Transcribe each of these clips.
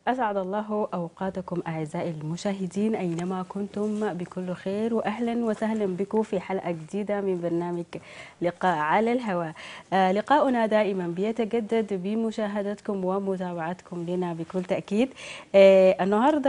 أسعد الله أوقاتكم أعزائي المشاهدين أينما كنتم بكل خير وأهلا وسهلا بكم في حلقة جديدة من برنامج لقاء على الهواء آه لقاؤنا دائما بيتجدد بمشاهدتكم ومتابعتكم لنا بكل تأكيد آه النهاردة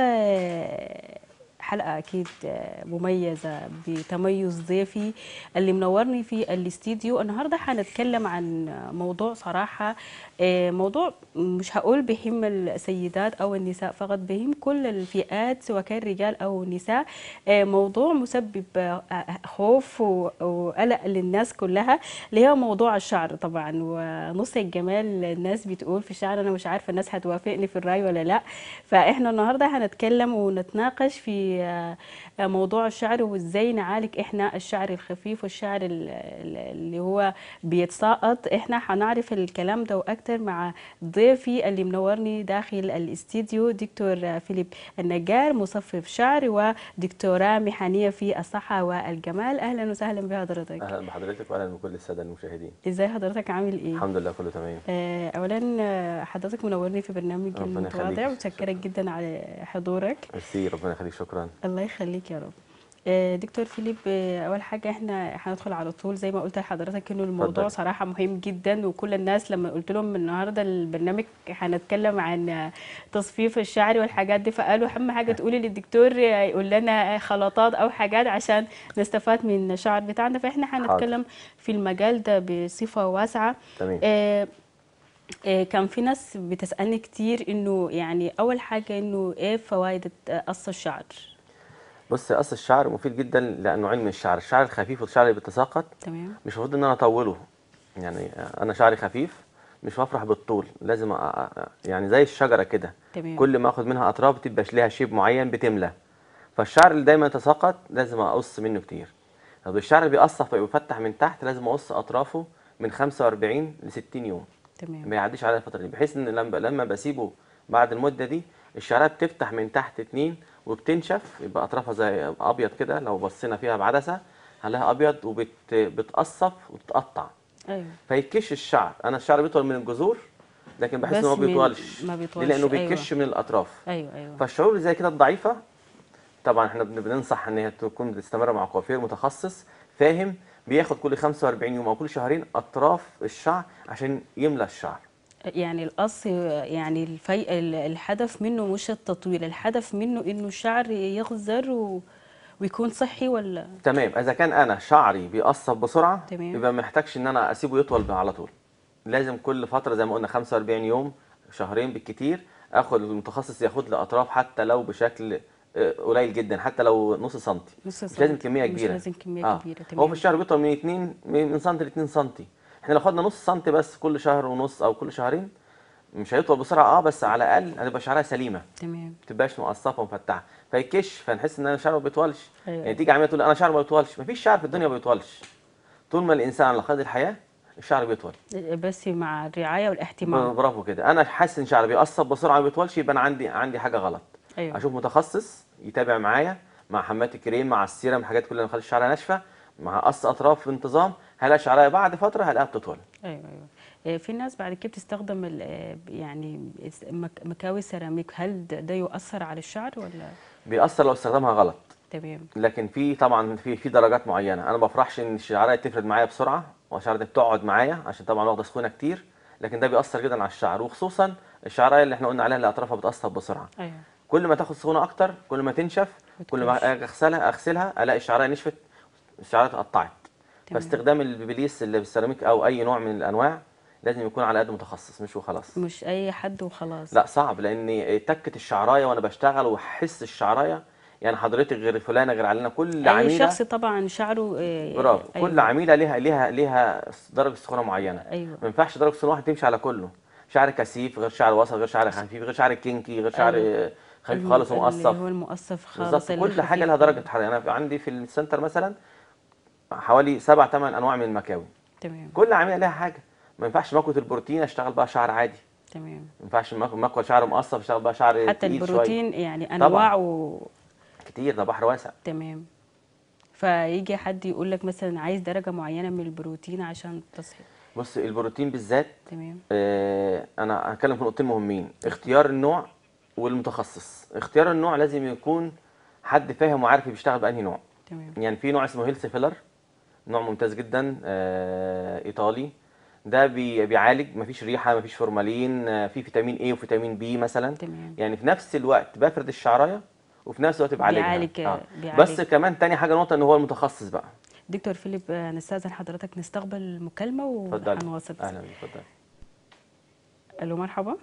حلقة أكيد مميزة بتميز ضيفي اللي منورني في الاستديو النهاردة حنتكلم عن موضوع صراحة موضوع مش هقول بهم السيدات أو النساء فقط بهم كل الفئات سواء كان رجال أو نساء موضوع مسبب خوف وقلق للناس كلها اللي هو موضوع الشعر طبعا ونص الجمال الناس بتقول في الشعر أنا مش عارفة الناس هتوافقني في الرأي ولا لا فإحنا النهاردة هنتكلم ونتناقش في موضوع الشعر وازاي نعالج احنا الشعر الخفيف والشعر اللي هو بيتساقط احنا هنعرف الكلام ده واكتر مع ضيفي اللي منورني داخل الاستديو دكتور فيليب النجار مصفف شعر ودكتوراه مهنيه في الصحه والجمال اهلا وسهلا بحضرتك اهلا بحضرتك واهلا بكل الساده المشاهدين ازاي حضرتك عامل ايه الحمد لله كله تمام آه اولا حضرتك منورني في برنامج المتواضع ومتشكره جدا على حضورك ميرسي ربنا يخليك شكرا الله يخليك يا رب دكتور فيليب اول حاجه احنا هندخل على طول زي ما قلت لحضرتك انه الموضوع فضل. صراحه مهم جدا وكل الناس لما قلت لهم النهارده البرنامج هنتكلم عن تصفيف الشعر والحاجات دي فقالوا اهم حاجه تقولي للدكتور يقول لنا خلطات او حاجات عشان نستفاد من الشعر بتاعنا فاحنا هنتكلم في المجال ده بصفه واسعه تمام. آه كان في ناس بتسالني كتير انه يعني اول حاجه انه ايه فوائد قص الشعر بص قص الشعر مفيد جدا لانه علم الشعر الشعر الخفيف والشعر اللي بيتساقط تمام مش المفروض ان انا اطوله يعني انا شعري خفيف مش هفرح بالطول لازم أ... يعني زي الشجره كده تمام. كل ما اخد منها اطراف تبقى ليها شيب معين بتملى فالشعر اللي دايما يتساقط لازم اقص منه كتير طب الشعر اللي بيقصف ويفتح من تحت لازم اقص اطرافه من 45 ل 60 يوم تمام ما يعديش على الفتره دي بحيث ان لما لما بسيبه بعد المده دي الشعريه بتفتح من تحت اتنين وبتنشف يبقى اطرافها زي ابيض كده لو بصينا فيها بعدسه هنلاقيها ابيض وبتقصف وبتتقطع ايوه فيكش الشعر انا الشعر بيطول من الجذور لكن بحس ان هو ما بيطولش ما بيطولش لانه بيكش أيوة. من الاطراف ايوه ايوه فالشعور اللي زي كده الضعيفه طبعا احنا بننصح ان هي تكون بتستمر مع كوافير متخصص فاهم بياخد كل 45 يوم او كل شهرين اطراف الشعر عشان يملى الشعر يعني القص يعني الفي... الهدف منه مش التطويل الهدف منه انه الشعر يخزر و... ويكون صحي ولا تمام اذا كان انا شعري بيقصف بسرعه تمام. يبقى ما محتاجش ان انا اسيبه يطول على طول لازم كل فتره زي ما قلنا 45 يوم شهرين بالكتير اخد المتخصص ياخد لي اطراف حتى لو بشكل قليل جدا حتى لو نص سنتي نص مش لازم كميه مش كبيره لازم كميه آه. كبيره تمام هو في الشهر بيطول من 2 من سم ل 2 سم احنا لو خدنا نص سم بس كل شهر ونص او كل شهرين مش هيطول بسرعه اه بس على الاقل هتبقى شعرها سليمه تمام ما تبقاش مقصفه ومفتحه فيكش فنحس ان انا شعري ما بيطولش أيوة. يعني تيجي عمليه تقول انا شعري ما بيطولش مفيش شعر في الدنيا ما بيطولش طول ما الانسان على قيد الحياه الشعر بيطول بس مع الرعايه والاهتمام برافو كده انا حاسس ان شعري بيقصف بسرعه ما بيطولش يبقى انا عندي عندي حاجه غلط ايوه اشوف متخصص يتابع معايا مع حمات الكريم مع السيرم الحاجات كلها اللي مخلي الشعر ناشفه مع قص اطراف بانتظام هلاقي شعرها بعد فتره هلاقيها بتطول ايوه ايوه في ناس بعد كده بتستخدم يعني مكاوي سيراميك هل ده, ده يؤثر على الشعر ولا بيأثر لو استخدامها غلط تمام لكن في طبعا في في درجات معينه انا ما بفرحش ان الشعريه تفرد معايا بسرعه والشعريه بتقعد معايا عشان طبعا واخده سخونه كتير لكن ده بيأثر جدا على الشعر وخصوصا الشعريه اللي احنا قلنا عليها اللي اطرافها بتقصف بسرعه ايوه كل ما تاخد سخونه اكتر كل ما تنشف كل ما اغسلها اغسلها الاقي الشعريه نشفت الشعريه اتقطعت فاستخدام البيبليس اللي بالسيراميك او اي نوع من الانواع لازم يكون على قد متخصص مش وخلاص مش اي حد وخلاص لا صعب لان تكه الشعرايه وانا بشتغل واحس الشعرايه يعني حضرتك غير فلانه غير علانه كل اي عميله شخص طبعا شعره برافو أيوة. كل عميله ليها ليها ليها درجه سخونه معينه ايوه ما ينفعش درجه سخونه واحده تمشي على كله شعر كثيف غير شعر وسط غير شعر خفيف غير شعر كينكي غير شعر أيوة. خفيف خالص ومقصف اللي هو المقصف خالص بالظبط كل حاجه لها درجه حراره انا عندي في السنتر مثلا حوالي سبع ثمان انواع من المكاوي تمام كل عميله لها حاجه ما ينفعش مكوه البروتين اشتغل بقى شعر عادي تمام ما ينفعش مكوه شعر مقصف اشتغل بقى شعر حتى تقيل البروتين شوية. يعني انواعه كتير ده بحر واسع تمام فيجي حد يقول لك مثلا عايز درجه معينه من البروتين عشان تصحي بص البروتين بالذات تمام آه انا هتكلم في نقطتين مهمين اختيار النوع والمتخصص اختيار النوع لازم يكون حد فاهم وعارف بيشتغل بانهي نوع تمام يعني في نوع اسمه هيلث فيلر نوع ممتاز جدا آه، ايطالي ده بي- بيعالج مفيش ريحه مفيش فورمالين آه، في فيتامين اي وفيتامين بي مثلا تمام يعني في نفس الوقت بفرد الشعرايه وفي نفس الوقت بعالجها بيعالج- آه. بيعالج. بس كمان تاني حاجه نقطه ان هو المتخصص بقى دكتور فيليب آه، نستاذن حضرتك نستقبل المكالمه اتفضلي وهنواصل اهلا بيك اتفضلي الو مرحبا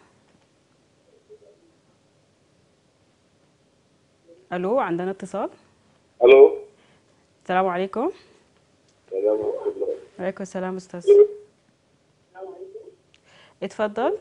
الو عندنا اتصال الو السلام عليكم سلام ورحمه الله وعليكم السلام استاذ اتفضل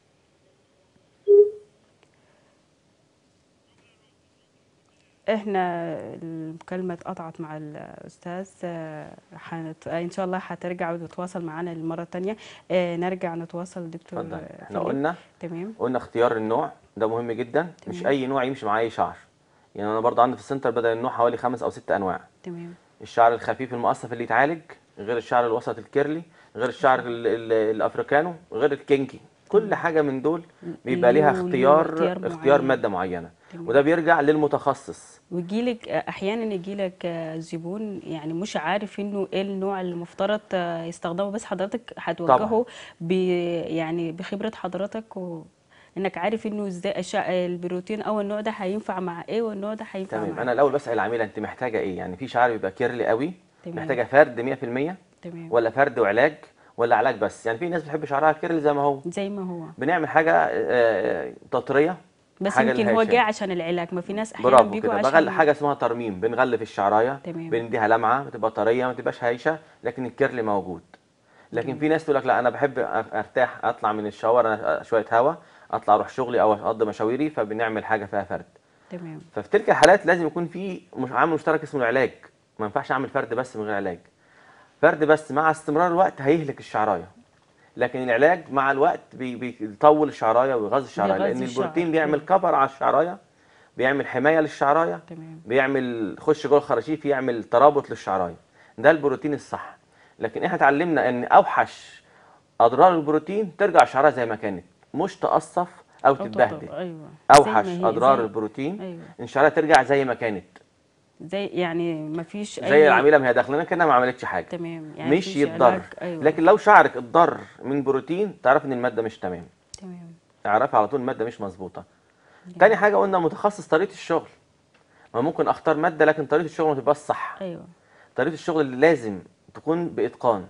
احنا المكالمة اتقطعت مع الأستاذ آه، حنت... آه، إن شاء الله هترجع وتتواصل معنا المرة التانية آه، نرجع نتواصل دكتور اتفضل آه، احنا فيليب. قلنا تمام قلنا اختيار النوع ده مهم جدا مش تمام. اي نوع يمشي مع اي شعر يعني انا برضه عندي في السنتر بدل النوع حوالي خمس او ست انواع تمام الشعر الخفيف المقصف اللي يتعالج غير الشعر الوسط الكيرلي غير الشعر ال- ال- الافريكانو غير الكينكي كل حاجه من دول بيبقى ليها له- له اختيار اختيار اختيار معين. ماده معينه تمام. وده بيرجع للمتخصص ويجيلك احيانا يجيلك آه، زبون يعني مش عارف انه ايه النوع اللي المفترض آه، يستخدمه بس حضرتك هتوجهه ب يعني بخبرة حضرتك و انك عارف انه ازاي الش- البروتين او النوع ده هينفع مع ايه والنوع ده هينفع تمام مع انا الاول بسال العميله انت محتاجه ايه يعني في شعر بيبقى كيرلي قوي تمام. محتاجه فرد 100% تمام ولا فرد وعلاج ولا علاج بس يعني في ناس بتحب شعرها كيرلي زي ما هو زي ما هو بنعمل حاجه آه، تطريه بس حاجة يمكن هو للهيشان. جاي عشان العلاج ما في ناس احيانا برافو بيجوا كده عشان بغل حاجه اسمها ترميم بنغلف الشعرايه تمام. بنديها لمعه بتبقى طريه ما تبقاش هايشه لكن الكيرلي موجود لكن في ناس تقول لك لا انا بحب أ- ارتاح اطلع من الشاور أنا شويه هوا اطلع اروح شغلي او اقضي مشاويري فبنعمل حاجه فيها فرد تمام ففي تلك الحالات لازم يكون في مش عامل مشترك اسمه العلاج ما ينفعش اعمل فرد بس من غير علاج فرد بس مع استمرار الوقت هيهلك الشعرايه لكن العلاج مع الوقت بي- بيطول الشعرايه ويغذي الشعرايه بيغذي لان الشعر. البروتين بيعمل كفر على الشعرايه بيعمل حمايه للشعرايه تمام بيعمل خش جوه الخراشيف يعمل ترابط للشعرايه ده البروتين الصح لكن احنا اتعلمنا ان اوحش اضرار البروتين ترجع الشعرايه زي ما كانت مش تقصف او أو تتبهدل تطبق. ايوه زي اوحش ما هي، اضرار زي- البروتين ايوه ان الشعرايه ترجع زي ما كانت زي يعني ما فيش اي زي العميله ما هي داخلنا كانها ما عملتش حاجه تمام يعني مش مفيش يتضر علاج. ايوه لكن لو شعرك اتضر من بروتين تعرف ان الماده مش تمام تمام تعرفي على طول الماده مش مظبوطه تاني حاجه قلنا متخصص طريقه الشغل ما ممكن اختار ماده لكن طريقه الشغل ما تبقاش صح ايوه طريقه الشغل اللي لازم تكون باتقان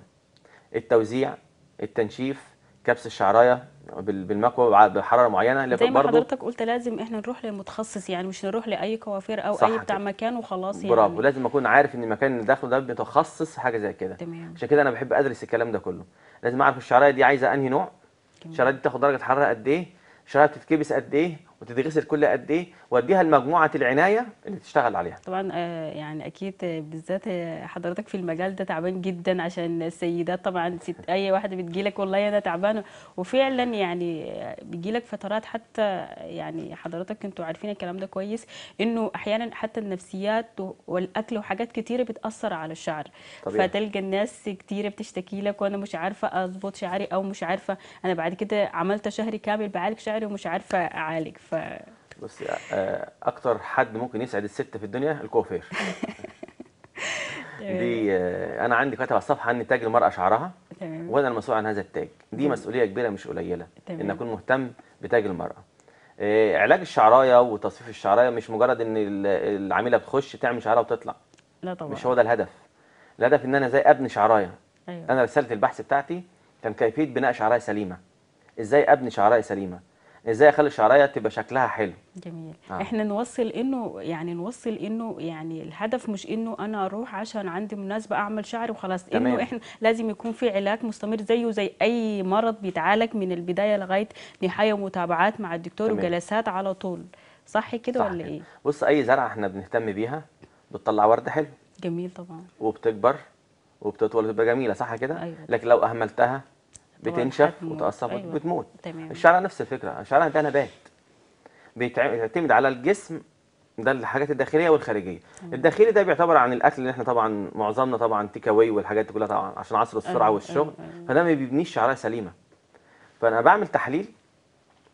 التوزيع التنشيف كبس الشعرايه بال- بالمكوى بع- بحراره معينه زي لكن ما برضه حضرتك قلت لازم احنا نروح للمتخصص يعني مش نروح لاي كوافير او صح اي بتاع كده. مكان وخلاص يعني برافو لازم اكون عارف ان المكان اللي داخله ده متخصص في حاجه زي كده تمام عشان كده انا بحب ادرس الكلام ده كله لازم اعرف الشعرايه دي عايزه انهي نوع الشعرايه دي تاخد درجه حراره قد ايه الشعرايه بتتكبس قد ايه وتتغسل كل قد ايه واديها لمجموعه العنايه اللي تشتغل عليها طبعا آه، يعني اكيد آه، بالذات آه، حضرتك في المجال ده تعبان جدا عشان السيدات طبعا ست اي واحده بتجيلك والله انا تعبانه وفعلا يعني آه، بيجيلك فترات حتى يعني حضرتك انتوا عارفين الكلام ده كويس انه احيانا حتى النفسيات و- والاكل وحاجات كتيره بتاثر على الشعر طبيعي. فتلقى الناس كتيره بتشتكي لك وانا مش عارفه اظبط شعري او مش عارفه انا بعد كده عملت شهري كامل بعالج شعري ومش عارفه اعالج ف بص آه، اكتر حد ممكن يسعد الست في الدنيا الكوافير دي آه، انا عندي كاتب على الصفحه عني تاج المراه شعرها تمام وانا المسؤول عن هذا التاج دي مسؤوليه كبيره مش قليله تمام. ان اكون مهتم بتاج المراه آه، علاج الشعرايه وتصفيف الشعرايه مش مجرد ان ال- العميله بتخش تعمل شعرها وتطلع لا طبعا مش هو ده الهدف الهدف ان انا ازاي ابني شعرايه ايوه انا رساله البحث بتاعتي كان كيفيه بناء شعرايه سليمه ازاي ابني شعرايه سليمه ازاي اخلي الشعرايه تبقى شكلها حلو جميل آه. آه. احنا نوصل انه يعني نوصل انه يعني الهدف مش انه انا اروح عشان عندي مناسبه اعمل شعري وخلاص تمام. انه احنا لازم يكون في علاج مستمر زيه زي اي مرض بيتعالج من البدايه لغايه نهايه ومتابعات مع الدكتور تمام. وجلسات على طول صح كده صح ولا كده. ايه بص اي زرعه احنا بنهتم بيها بتطلع ورد حلو جميل طبعا وبتكبر وبتطول وتبقى جميله صح كده أيوة. لكن لو اهملتها طبعاً بتنشف هتموت. وتقصف أيوة. وبتموت تمام الشعر نفس الفكره الشعر ده نبات بيتع- بيعتمد على الجسم ده الحاجات الداخليه والخارجيه الداخلي ده بيعتبر عن الاكل اللي احنا طبعا معظمنا طبعا تيك اواي والحاجات دي كلها طبعا عشان عصر السرعه أيوة، والشغل أيوة، أيوة. فده ما بيبنيش شعرايه سليمه فانا بعمل تحليل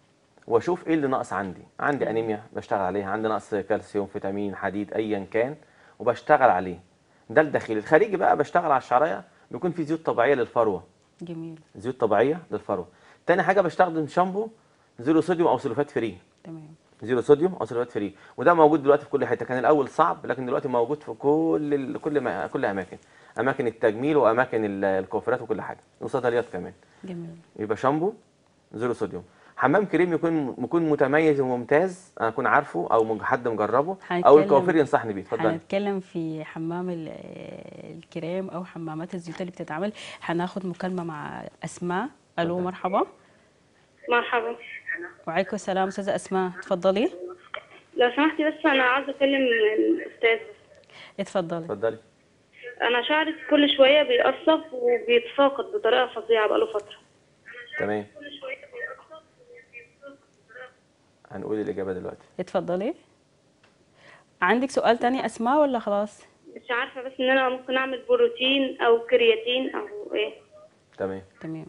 واشوف ايه اللي ناقص عندي عندي انيميا بشتغل عليها عندي نقص كالسيوم فيتامين حديد ايا كان وبشتغل عليه ده الداخلي الخارجي بقى بشتغل على الشعريه بيكون في زيوت طبيعيه للفروه جميل زيوت طبيعيه للفروه تاني حاجه بستخدم شامبو زيرو صوديوم او سلفات فري تمام زيرو صوديوم او سلفات فري وده موجود دلوقتي في كل حته كان الاول صعب لكن دلوقتي موجود في كل ال... كل ما... كل اماكن اماكن التجميل واماكن ال- الكوافيرات وكل حاجه وصيدليات كمان جميل يبقى شامبو زيرو صوديوم حمام كريم يكون يكون متميز وممتاز انا اكون عارفه او مج- حد مجربه او هنتكلم- الكوافير ينصحني بيه اتفضل هنتكلم في حمام ال- الكريم او حمامات الزيوت اللي بتتعمل هناخد مكالمه مع اسماء الو اتفضل. مرحبا مرحبا وعليكم السلام استاذه اسماء اتفضلي لو سمحتي بس انا عاوزه اكلم الاستاذ اتفضلي اتفضلي انا شعري كل شويه بيقصف وبيتساقط بطريقه فظيعه بقاله فتره تمام هنقول الاجابه دلوقتي اتفضلي عندك سؤال تاني اسماء ولا خلاص مش عارفه بس ان انا ممكن اعمل بروتين او كرياتين او ايه تمام تمام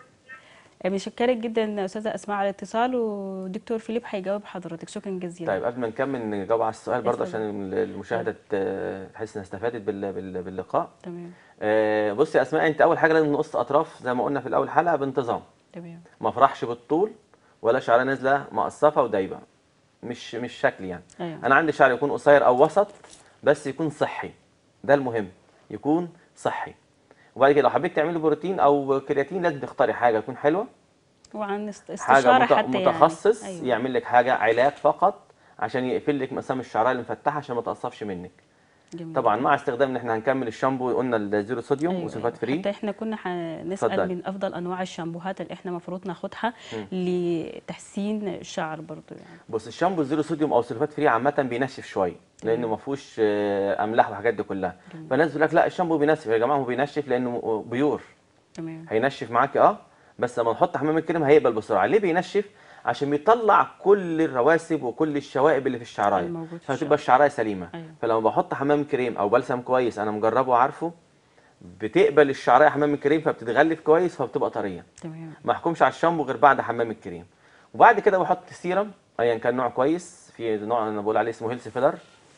مشكرك جدا استاذه اسماء على الاتصال ودكتور فيليب هيجاوب حضرتك شكرا جزيلا طيب قبل ما نكمل نجاوب على السؤال برضه اتفضل. عشان المشاهده ت- تحس انها استفادت بال- بال- باللقاء تمام آه، بصي يا اسماء انت اول حاجه لازم نقص اطراف زي ما قلنا في الاول حلقه بانتظام تمام ما افرحش بالطول ولا شعريه نازله مقصفه ودايبه مش مش شكل يعني أيوة. انا عندي شعر يكون قصير او وسط بس يكون صحي ده المهم يكون صحي وبعد كده لو حبيت تعملي بروتين او كرياتين لازم تختاري حاجه تكون حلوه وعن است- حاجه استشاره مت- حتى متخصص يعني. يعمل لك حاجه علاج فقط عشان يقفل لك مسام الشعريه المفتحه عشان ما تقصفش منك جميل. طبعا مع استخدام ان احنا هنكمل الشامبو قلنا الزيرو صوديوم أيوة، وسلفات فري حتى احنا كنا هنسال اتفضلي. من افضل انواع الشامبوهات اللي احنا المفروض ناخدها لتحسين الشعر برضو يعني بص الشامبو الزيرو صوديوم او سلفات فري عامه بينشف شويه لانه ما فيهوش آه، املاح والحاجات دي كلها فالناس تقول لك لا الشامبو بينشف يا جماعه هو بينشف لانه بيور تمام هينشف معاكي اه بس لما نحط حمام الكريم هيقبل بسرعه ليه بينشف عشان بيطلع كل الرواسب وكل الشوائب اللي في الشعرايه الموجود في فتبقى الشعرايه سليمه أيوة. فلما بحط حمام كريم او بلسم كويس انا مجربه وعارفه بتقبل الشعرايه حمام الكريم فبتتغلف كويس فبتبقى طريه تمام ما احكمش على الشامبو غير بعد حمام الكريم وبعد كده بحط سيرم ايا كان نوع كويس في نوع انا بقول عليه اسمه هيلث فيلر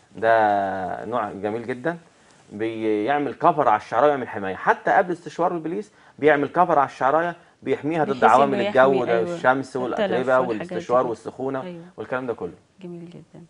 ده نوع جميل جدا بيعمل كفر على الشعرايه ويعمل حمايه حتى قبل استشوار البليس بيعمل كفر على الشعرايه بيحميها ضد بحيث عوامل إنه الجو يحمي، ده أيوة، الشمس التلف والاتربه والحاجات دي والاستشوار كده. والسخونه أيوة. والكلام ده كله جميل جدا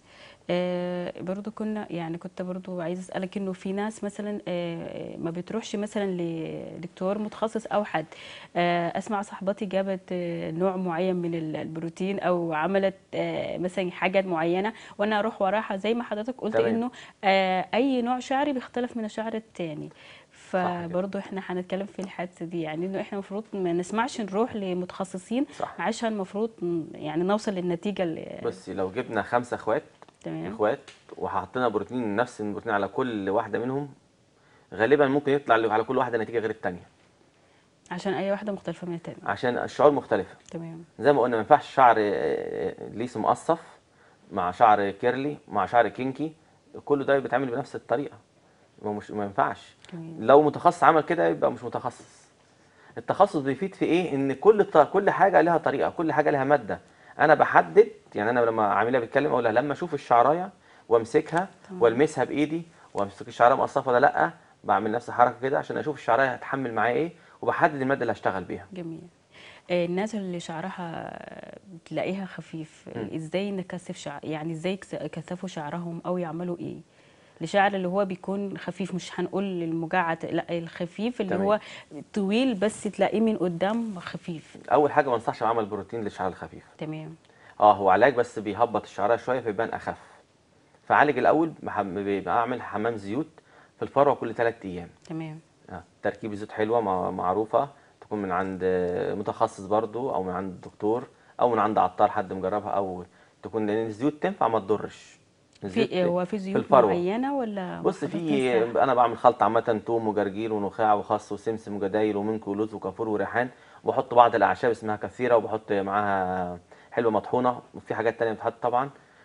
آه برضو كنا يعني كنت برضو عايز اسالك انه في ناس مثلا آه ما بتروحش مثلا لدكتور متخصص او حد آه اسمع صاحبتي جابت آه نوع معين من ال- البروتين او عملت آه مثلا حاجه معينه وانا اروح وراها زي ما حضرتك قلت تمام. انه آه اي نوع شعري بيختلف من الشعر التاني كده. فبرضه احنا هنتكلم في الحته دي يعني انه احنا المفروض ما نسمعش نروح لمتخصصين صح. عشان المفروض ن- يعني نوصل للنتيجه اللي بصي لو جبنا خمسه اخوات تمام اخوات وحطينا بروتين نفس البروتين على كل واحده منهم غالبا ممكن يطلع على كل واحده نتيجه غير الثانيه عشان اي واحده مختلفه من التانية عشان الشعور مختلفه تمام زي ما قلنا ما ينفعش شعر آه، ليس مقصف مع شعر كيرلي مع شعر كينكي كل ده بيتعمل بنفس الطريقه ما مش ما ينفعش جميل. لو متخصص عمل كده يبقى مش متخصص التخصص بيفيد في ايه ان كل ط- كل حاجه لها طريقه كل حاجه لها ماده انا بحدد يعني انا لما عاملها بتكلم اقول لها لما اشوف الشعرايه وامسكها والمسها بايدي وامسك الشعرايه مقصفه ولا لا بعمل نفس الحركه كده عشان اشوف الشعرايه هتحمل معايا ايه وبحدد الماده اللي هشتغل بيها جميل آه، الناس اللي شعرها بتلاقيها خفيف آه، ازاي نكثف شعر يعني ازاي يكس- يكثفوا شعرهم او يعملوا ايه الشعر اللي هو بيكون خفيف مش هنقول المجعد لا الخفيف اللي تمام. هو طويل بس تلاقيه من قدام خفيف اول حاجه ما انصحش بعمل بروتين للشعر الخفيف تمام اه هو علاج بس بيهبط الشعريه شويه فيبان اخف فعالج الاول بح- بعمل حمام زيوت في الفروه كل 3 ايام تمام آه. تركيب زيوت حلوه مع- معروفه تكون من عند آه، متخصص برضو او من عند دكتور او من عند عطار حد مجربها او تكون لان الزيوت تنفع ما تضرش الزيوت في هو في زيوت الفروة. معينه ولا بص حضرتك في تنصح؟ انا بعمل خلطه عامه توم وجرجير ونخاع وخس وسمسم وجدايل ومنك ولوز وكافور وريحان وبحط بعض الاعشاب اسمها كثيره وبحط معاها حلوه مطحونه وفي حاجات تانية بتحط طبعا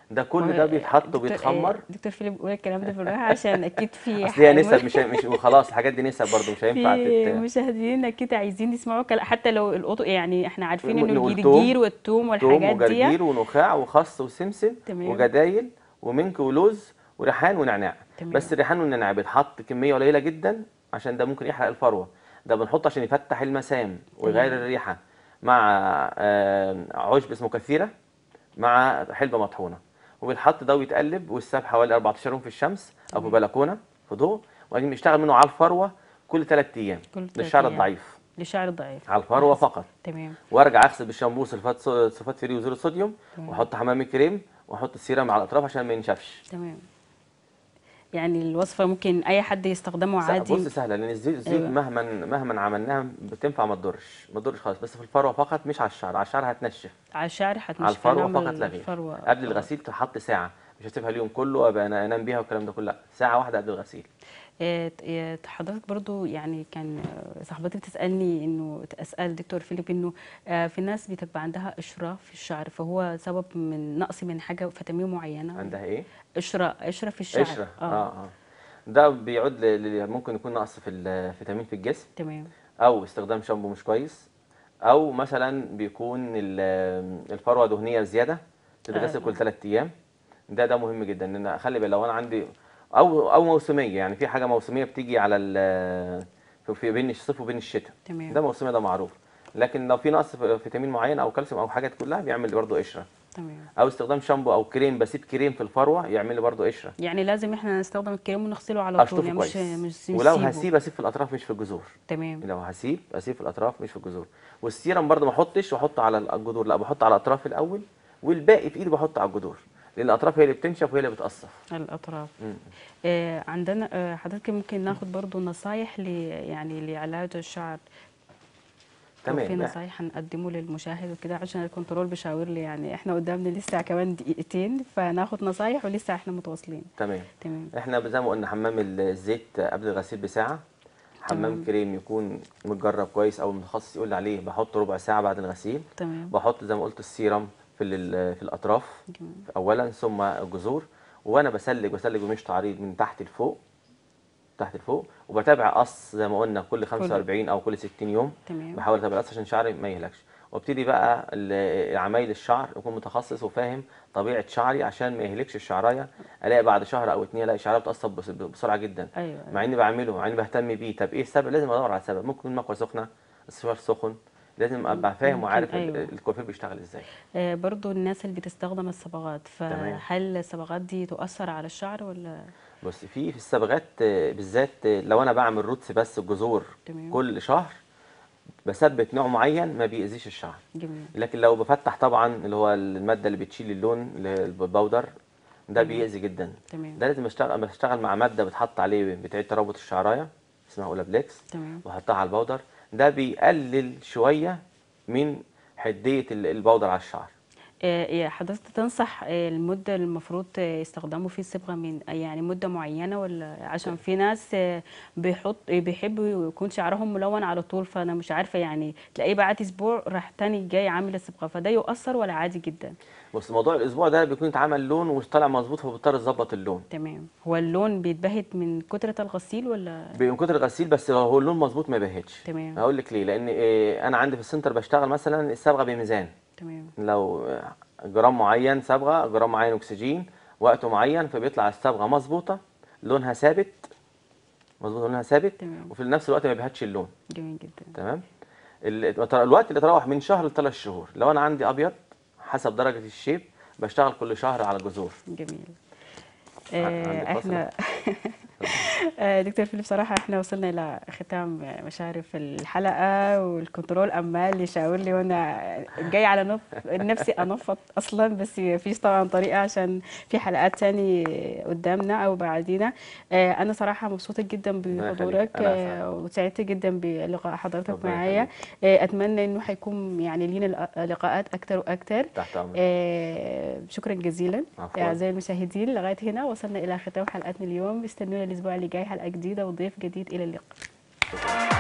ده كل ده بيتحط دكتور- وبيتخمر آه، دكتور فيليب بيقول الكلام ده بالراحه عشان اكيد في اصل هي ح- نسب مش مش وخلاص الحاجات دي نسب برضه مش هينفع في تت... مشاهدين اكيد عايزين يسمعوا كلام حتى لو القطو يعني احنا عارفين انه والثوم- الجرجير والثوم توم والحاجات دي وجرجير ونخاع وخس وسمسم تمام. وجدايل ومنك ولوز وريحان ونعناع تمام. بس الريحان والنعناع بيتحط كميه قليله جدا عشان ده ممكن يحرق الفروه ده بنحطه عشان يفتح المسام ويغير الريحه مع آه، عشب اسمه كثيره مع حلبه مطحونه وبيتحط ده ويتقلب ويتساب حوالي 14 يوم في الشمس او في بلكونه في ضوء وبعدين بيشتغل منه على الفروه كل ثلاث ايام كل تلات للشعر أيام. الضعيف للشعر الضعيف على الفروه فقط تمام وارجع اغسل بالشامبو سلفات سلفات فري وزيرو صوديوم تمام. واحط حمام كريم واحط السيرم على الاطراف عشان ما ينشفش تمام يعني الوصفه ممكن اي حد يستخدمه س- عادي بص سهله لان الزيت الزيت أيوة. مهما مهما عملناها بتنفع ما تضرش ما تضرش خالص بس في الفروه فقط مش على الشعر على الشعر هتنشف على الشعر هتمشي على الفروه فنعمل فقط لا غير الفروة قبل فقط. الغسيل تحط ساعه مش هسيبها اليوم كله ابقى انا انام بيها والكلام ده كله لا ساعه واحده قبل الغسيل آه، آه، حضرتك برضو يعني كان آه، صاحبتي بتسألني انه اسأل دكتور فيليب انه آه، في ناس بتبقى عندها قشرة في الشعر فهو سبب من نقص من حاجة فيتامين معينة عندها ايه قشرة قشرة في الشعر قشره اه اه ده بيعود ل- ل- ممكن يكون نقص في الفيتامين في الجسم تمام او استخدام شامبو مش كويس او مثلا بيكون ال- الفروه دهنيه زياده تتغسل آه. كل ثلاث ايام ده ده مهم جدا ان انا اخلي بالي لو انا عندي او او موسميه يعني في حاجه موسميه بتيجي على ال- في- في بين الصيف وبين الشتاء تمام. ده موسميه ده معروف لكن لو في نقص في فيتامين معين او كالسيوم او حاجات كلها بيعمل برضه قشره تمام او استخدام شامبو او كريم بسيب كريم في الفروه يعمل لي برضه قشره يعني لازم احنا نستخدم الكريم ونغسله على طول اشطفه يعني مش كويس مش ولو نسيبه. هسيب اسيب في الاطراف مش في الجذور تمام لو هسيب اسيب في الاطراف مش في الجذور والسيرم برضه ما احطش واحطه على الجذور لا بحط على الاطراف الاول والباقي في ايدي بحطه على الجذور لان الاطراف هي اللي بتنشف وهي اللي بتقصف الأطراف مم. آه عندنا آه حضرتك ممكن ناخد برضو نصايح ل يعني لعلاج الشعر لو تمام في لا. نصايح هنقدمه للمشاهد وكده عشان الكنترول بيشاور لي يعني احنا قدامنا لسه كمان دقيقتين فناخد نصايح ولسه احنا متواصلين تمام تمام احنا زي ما قلنا حمام الزيت قبل الغسيل بساعه حمام تمام. كريم يكون متجرب كويس او متخصص يقول لي عليه بحط ربع ساعه بعد الغسيل تمام بحط زي ما قلت السيرم في ال- في الاطراف جميل. اولا ثم الجذور وانا بسلج بسلج بمش تعريض من تحت لفوق تحت لفوق وبتابع قص زي ما قلنا كل 45 او كل 60 يوم تمام. بحاول اتابع القص عشان شعري ما يهلكش وابتدي بقى ال- عمايل الشعر اكون متخصص وفاهم طبيعه شعري عشان ما يهلكش الشعرايه الاقي بعد شهر او اتنين الاقي شعرها بتقصف بس- بسرعه جدا ايوه مع اني بعمله مع اني بهتم بيه طب ايه السبب لازم ادور على السبب ممكن يكون مكوى سخنه الشعر سخن لازم ابقى فاهم ممكن، وعارف ال- أيوة. الكوافير بيشتغل ازاي آه برضو الناس اللي بتستخدم الصبغات تمام. فهل الصبغات دي تؤثر على الشعر ولا بص في في الصبغات آه، بالذات آه، لو انا بعمل روتس بس الجذور تمام. كل شهر بثبت نوع معين ما بيأذيش الشعر جميل لكن لو بفتح طبعا اللي هو الماده اللي بتشيل اللون اللي هي الباودر ده تمام. بيأذي جدا تمام ده لازم اشتغل بشتغل مع ماده بتحط عليه بتعيد ترابط الشعرايه اسمها اولابليكس تمام واحطها على الباودر ده بيقلل شويه من حديه ال- الباودر على الشعر آه، يا حضرتك تنصح آه، المدة اللي المفروض آه، يستخدموا فيه الصبغة من يعني مدة معينة ولا عشان في ناس آه، بيحط آه، بيحبوا يكون شعرهم ملون على طول فأنا مش عارفة يعني تلاقيه بعد أسبوع راح تاني جاي عامل الصبغة فده يؤثر ولا عادي جدا بص موضوع الاسبوع ده بيكون اتعمل لون ومش طالع مظبوط فبضطر تظبط اللون تمام هو اللون بيتبهت من كترة الغسيل ولا من كتر الغسيل بس لو هو اللون مظبوط ما يبهتش تمام. هقول لك ليه لان إيه انا عندي في السنتر بشتغل مثلا الصبغه بميزان تمام لو آه، جرام معين صبغه جرام معين اكسجين وقت معين فبيطلع الصبغه مظبوطه لونها ثابت مظبوط لونها ثابت تمام. وفي نفس الوقت ما بيبهتش اللون جميل جدا تمام ال- الوقت اللي يتراوح من شهر لثلاث شهور لو انا عندي ابيض حسب درجه الشيب بشتغل كل شهر على الجذور جميل ع- آه، عندك احنا آه، دكتور فيليب صراحة احنا وصلنا إلى ختام مشارف الحلقة والكنترول عمال يشاور لي وأنا جاي على نف... نفسي أنفض أصلا بس مفيش طبعا طريقة عشان في حلقات تاني قدامنا أو بعدينا آه، أنا صراحة مبسوطة جدا الله يخليك. بحضورك أنا آه، أسعد. وسعدت جدا بلقاء حضرتك ربنا معايا يخليك. آه، أتمنى إنه حيكون يعني لينا لقاءات أكتر وأكتر تحت امرك آه، شكرا جزيلا عفواً. اعزائي المشاهدين لغايه هنا وصلنا الى ختام حلقتنا اليوم استنونا الاسبوع اللي جاي حلقه جديده وضيف جديد الى اللقاء